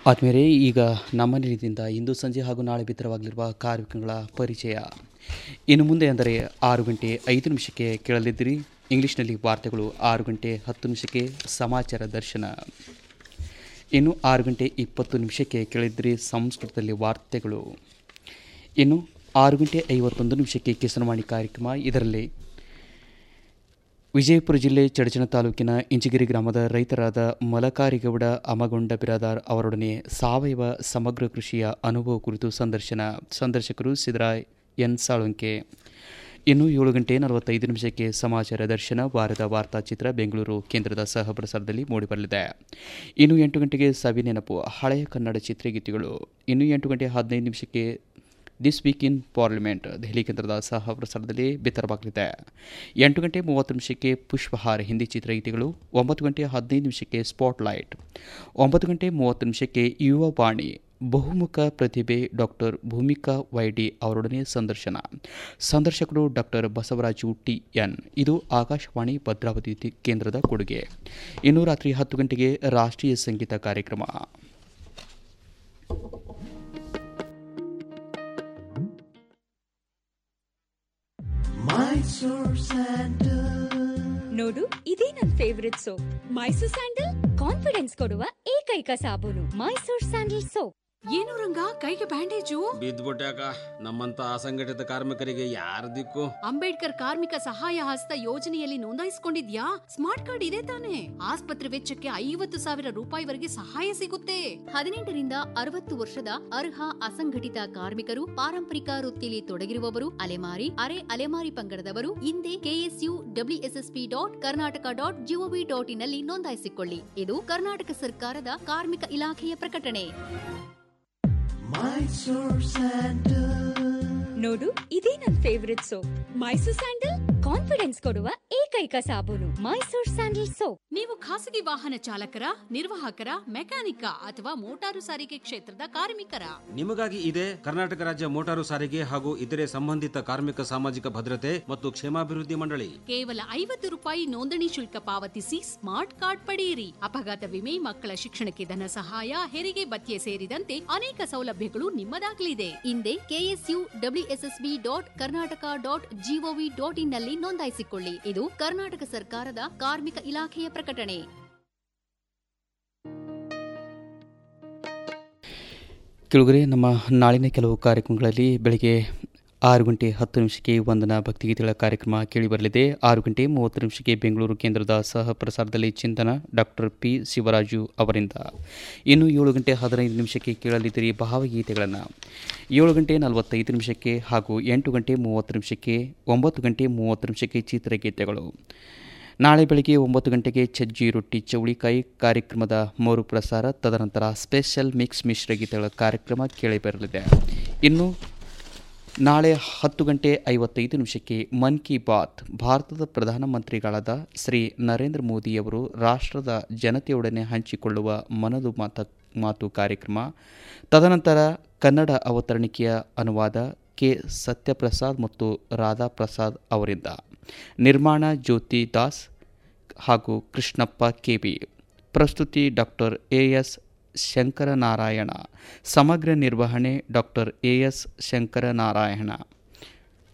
ಆದ್ಮೇಲೆ ಈಗ ನಮ್ಮ ನಿಲಯದಿಂದ ಇಂದು ಸಂಜೆ ಹಾಗೂ ನಾಳೆ ಬಿತ್ತರವಾಗಲಿರುವ ಕಾರ್ಯಕ್ರಮಗಳ ಪರಿಚಯ ಇನ್ನು ಮುಂದೆ ಅಂದರೆ ಆರು ಗಂಟೆ ಐದು ನಿಮಿಷಕ್ಕೆ ಕೇಳಲಿದ್ದೀರಿ ಇಂಗ್ಲಿಷ್ನಲ್ಲಿ ವಾರ್ತೆಗಳು ಆರು ಗಂಟೆ ಹತ್ತು ನಿಮಿಷಕ್ಕೆ ಸಮಾಚಾರ ದರ್ಶನ ಇನ್ನು ಆರು ಗಂಟೆ ಇಪ್ಪತ್ತು ನಿಮಿಷಕ್ಕೆ ಕೇಳಿದ್ರಿ ಸಂಸ್ಕೃತದಲ್ಲಿ ವಾರ್ತೆಗಳು ಇನ್ನು ಆರು ಗಂಟೆ ಐವತ್ತೊಂದು ನಿಮಿಷಕ್ಕೆ ಕಿಸನವಾಣಿ ಕಾರ್ಯಕ್ರಮ ಇದರಲ್ಲಿ ವಿಜಯಪುರ ಜಿಲ್ಲೆ ಚಡಚಣ ತಾಲೂಕಿನ ಇಂಚಿಗಿರಿ ಗ್ರಾಮದ ರೈತರಾದ ಮಲಕಾರಿಗೌಡ ಅಮಗೊಂಡ ಬಿರಾದಾರ್ ಅವರೊಡನೆ ಸಾವಯವ ಸಮಗ್ರ ಕೃಷಿಯ ಅನುಭವ ಕುರಿತು ಸಂದರ್ಶನ ಸಂದರ್ಶಕರು ಸಿದ್ದರಾಯ್ ಎನ್ ಸಾಳುಂಕೆ ಇನ್ನು ಏಳು ಗಂಟೆ ನಲವತ್ತೈದು ನಿಮಿಷಕ್ಕೆ ಸಮಾಚಾರ ದರ್ಶನ ವಾರದ ವಾರ್ತಾಚಿತ್ರ ಬೆಂಗಳೂರು ಕೇಂದ್ರದ ಸಹ ಪ್ರಸಾರದಲ್ಲಿ ಮೂಡಿಬರಲಿದೆ ಇನ್ನು ಎಂಟು ಗಂಟೆಗೆ ಸವಿ ನೆನಪು ಹಳೆಯ ಕನ್ನಡ ಚಿತ್ರಗೀತೆಗಳು ಇನ್ನು ಎಂಟು ಗಂಟೆ ಹದಿನೈದು ನಿಮಿಷಕ್ಕೆ this week in Parliament Delhi ಕೇಂದ್ರದ ಸಹ ಪ್ರಸಾರದಲ್ಲಿ ಬಿತ್ತರವಾಗಲಿದೆ ಎಂಟು ಗಂಟೆ ಮೂವತ್ತು ನಿಮಿಷಕ್ಕೆ ಪುಷ್ಪಹಾರ ಹಿಂದಿ ಚಿತ್ರಗೀತೆಗಳು ಒಂಬತ್ತು ಗಂಟೆ ಹದಿನೈದು ನಿಮಿಷಕ್ಕೆ ಸ್ಪಾಟ್ಲೈಟ್ ಒಂಬತ್ತು ಗಂಟೆ ಮೂವತ್ತು ನಿಮಿಷಕ್ಕೆ ಯುವ ವಾಣಿ ಬಹುಮುಖ ಪ್ರತಿಭೆ ಡಾಕ್ಟರ್ ಭೂಮಿಕಾ ವೈಡಿ ಅವರೊಡನೆ ಸಂದರ್ಶನ ಸಂದರ್ಶಕರು ಡಾಕ್ಟರ್ ಬಸವರಾಜು ಟಿ ಎನ್ ಇದು ಆಕಾಶವಾಣಿ ಭದ್ರಾವತಿ ತಿ- ಕೇಂದ್ರದ ಕೊಡುಗೆ ಇನ್ನು ರಾತ್ರಿ ಹತ್ತು ಗಂಟೆಗೆ ರಾಷ್ಟ್ರೀಯ ಸಂಗೀತ ಕಾರ್ಯಕ್ರಮ ನೋಡು ಇದೇ ನನ್ favourite soap Mysore sandal confidence ಕೊಡುವ ಏಕೈಕ ಸಾಬೂನು ಮೈಸೂರ್ ಸ್ಯಾಂಡಲ್ ಸೋಪ್ ಏನು ರಂಗ ಕೈಗೆ ಬ್ಯಾಂಡೇಜು ಬಿದ್ದ್ಬಿಟ್ಯಾಕ ನಮ್ಮಂತ ಅಸಂಘಟಿತ ಕಾರ್ಮಿಕರಿಗೆ ಯಾರ ದಿಕ್ಕು ಅಂಬೇಡ್ಕರ್ ಕಾರ್ಮಿಕ ಸಹಾಯ ಹಸ್ತ ಯೋಜನೆಯಲ್ಲಿ ನೋಂದಾಯಿಸಿಕೊಂಡಿದ್ಯಾ ಸ್ಮಾರ್ಟ್ ಕಾರ್ಡ್ ಇದೆ ತಾನೆ ಆಸ್ಪತ್ರೆ ವೆಚ್ಚಕ್ಕೆ ಐವತ್ತು ಸಾವಿರ ರೂಪಾಯಿವರೆಗೆ ಸಹಾಯ ಸಿಗುತ್ತೆ ಹದಿನೆಂಟರಿಂದ ಅರವತ್ತು ವರ್ಷದ ಅರ್ಹ ಅಸಂಘಟಿತ ಕಾರ್ಮಿಕರು ಪಾರಂಪರಿಕ ವೃತ್ತಿಲಿ ತೊಡಗಿರುವವರು ಅಲೆಮಾರಿ ಅರೆ ಅಲೆಮಾರಿ ಪಂಗಡದವರು ಹಿಂದೆ KSU WSSP dot Karnataka dot GOV dot in ನಲ್ಲಿ ನೋಂದಾಯಿಸಿಕೊಳ್ಳಿ ಇದು ಕರ್ನಾಟಕ ಸರ್ಕಾರದ ಕಾರ್ಮಿಕ ಇಲಾಖೆಯ ಪ್ರಕಟಣೆ ನೋಡು ಇದೇ ನನ್ favourite soap Mysore sandal confidence ಕೊಡುವ ಏಕೈಕ ಸಾಬೂನು ಮೈಸೂರ್ ಸ್ಯಾಂಡಲ್ ಸೋಪ್ ನೀವು ಖಾಸಗಿ ವಾಹನ ಚಾಲಕರ ನಿರ್ವಾಹಕರ ಮೆಕ್ಯಾನಿಕ ಅಥವಾ ಮೋಟಾರು ಸಾರಿಗೆ ಕ್ಷೇತ್ರದ ಕಾರ್ಮಿಕರ ನಿಮಗಾಗಿ ಇದೆ ಕರ್ನಾಟಕ ರಾಜ್ಯ ಮೋಟಾರು ಸಾರಿಗೆ ಹಾಗೂ ಇತರೆ ಸಂಬಂಧಿತ ಕಾರ್ಮಿಕ ಸಾಮಾಜಿಕ ಭದ್ರತೆ ಮತ್ತು ಕ್ಷೇಮಾಭಿವೃದ್ಧಿ ಮಂಡಳಿ ಕೇವಲ ಐವತ್ತು ರೂಪಾಯಿ ನೋಂದಣಿ ಶುಲ್ಕ ಪಾವತಿಸಿ ಸ್ಮಾರ್ಟ್ ಕಾರ್ಡ್ ಪಡೆಯಿರಿ ಅಪಘಾತ ವಿಮೆ ಮಕ್ಕಳ ಶಿಕ್ಷಣಕ್ಕೆ ಧನ ಸಹಾಯ ಹೆರಿಗೆ ಭತ್ಯೆ ಸೇರಿದಂತೆ ಅನೇಕ ಸೌಲಭ್ಯಗಳು ನಿಮ್ಮದಾಗಲಿದೆ ಹಿಂದೆ KSU WSSB dot Karnataka dot GOV dot in ನಲ್ಲಿ ನೋಂದಾಯಿಸಿಕೊಳ್ಳಿ ಇದು ಕರ್ನಾಟಕ ಸರ್ಕಾರದ ಕಾರ್ಮಿಕ ಇಲಾಖೆಯ ಪ್ರಕಟಣೆ ಕೆಳಗರೆ ನಮ್ಮ ನಾಳಿನ ಕೆಲವು ಕಾರ್ಯಕ್ರಮಗಳಲ್ಲಿ ಬೆಳಗ್ಗೆ ಆರು ಗಂಟೆ ಹತ್ತು ನಿಮಿಷಕ್ಕೆ ವಂದನಾ ಭಕ್ತಿಗೀತೆಗಳ ಕಾರ್ಯಕ್ರಮ ಕೇಳಿಬರಲಿದೆ ಆರು ಗಂಟೆ ಮೂವತ್ತು ನಿಮಿಷಕ್ಕೆ ಬೆಂಗಳೂರು ಕೇಂದ್ರದ ಸಹ ಪ್ರಸಾರದಲ್ಲಿ ಚಿಂತನ ಡಾಕ್ಟರ್ ಪಿ ಶಿವರಾಜು ಅವರಿಂದ ಇನ್ನು ಏಳು ಗಂಟೆ ಹದಿನೈದು ನಿಮಿಷಕ್ಕೆ ಕೇಳಲಿದ್ದೀರಿ ಭಾವಗೀತೆಗಳನ್ನು ಏಳು ಗಂಟೆ ನಲವತ್ತೈದು ನಿಮಿಷಕ್ಕೆ ಹಾಗೂ ಎಂಟು ಗಂಟೆ ಮೂವತ್ತು ನಿಮಿಷಕ್ಕೆ ಒಂಬತ್ತು ಗಂಟೆ ಮೂವತ್ತು ನಿಮಿಷಕ್ಕೆ ಚಿತ್ರಗೀತೆಗಳು ನಾಳೆ ಬೆಳಗ್ಗೆ ಒಂಬತ್ತು ಗಂಟೆಗೆ ಸಜ್ಜಿ ರೊಟ್ಟಿ ಚೌಳಿಕಾಯಿ ಕಾರ್ಯಕ್ರಮದ ಮರು ಪ್ರಸಾರ ತದನಂತರ ಸ್ಪೆಷಲ್ ಮಿಕ್ಸ್ ಮಿಶ್ರ ಗೀತೆಗಳ ಕಾರ್ಯಕ್ರಮ ಕೇಳಿಬರಲಿದೆ ಇನ್ನು ನಾಳೆ ಹತ್ತು ಗಂಟೆ ಐವತ್ತೈದು ನಿಮಿಷಕ್ಕೆ ಮನ್ ಕಿ ಬಾತ್ ಭಾರತದ ಪ್ರಧಾನಮಂತ್ರಿಗಳಾದ ಶ್ರೀ ನರೇಂದ್ರ ಮೋದಿಯವರು ರಾಷ್ಟ್ರದ ಜನತೆಯೊಡನೆ ಹಂಚಿಕೊಳ್ಳುವ ಮನದು ಮಾತ ಮಾತು ಕಾರ್ಯಕ್ರಮ ತದನಂತರ ಕನ್ನಡ ಅವತರಣಿಕೆಯ ಅನುವಾದ ಕೆ ಸತ್ಯಪ್ರಸಾದ್ ಮತ್ತು ರಾಧಾ ಪ್ರಸಾದ್ ಅವರಿಂದ ನಿರ್ಮಾಣ ಜ್ಯೋತಿ ದಾಸ್ ಹಾಗೂ ಕೃಷ್ಣಪ್ಪ ಕೆಬಿ ಪ್ರಸ್ತುತಿ ಡಾಕ್ಟರ್ ಎ ಎಸ್ ಶಂಕರನಾರಾಯಣ ಸಮಗ್ರ ನಿರ್ವಹಣೆ ಡಾಕ್ಟರ್ ಎ ಎಸ್ ಶಂಕರನಾರಾಯಣ